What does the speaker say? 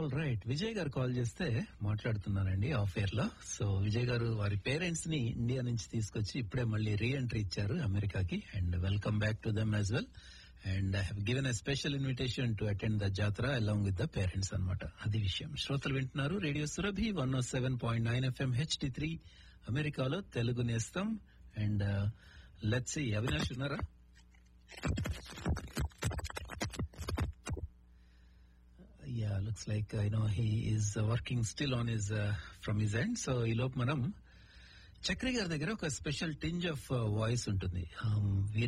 all right Vijay గారు call చేస్తే మాట్లాడుతున్నానండి ఆఫ్ ఎయిర్ లో సో విజయ్ గారు వారి పేరెంట్స్ ని ఇండియా నుంచి తీసుకొచ్చి ఇప్పుడే మళ్ళీ రీ ఎంట్రీ ఇచ్చారు అమెరికాకి and welcome back to them as well and I have given a special invitation to attend the jatara along with the parents అనమాట అది విషయం శ్రోతలు వింటున్నారు radio Surabhi one seven point nine FM HD three అమెరికాలో తెలుగు నేస్తం అండ్ లెట్స్ అవినాష్ ఉన్నారా yeah looks like i know he is uh, working still on his uh, from his end so ఈ లోపు మనం చక్రి గారి దగ్గర ఒక స్పెషల్ టింజ్ ఆఫ్ వాయిస్ ఉంటుంది Um,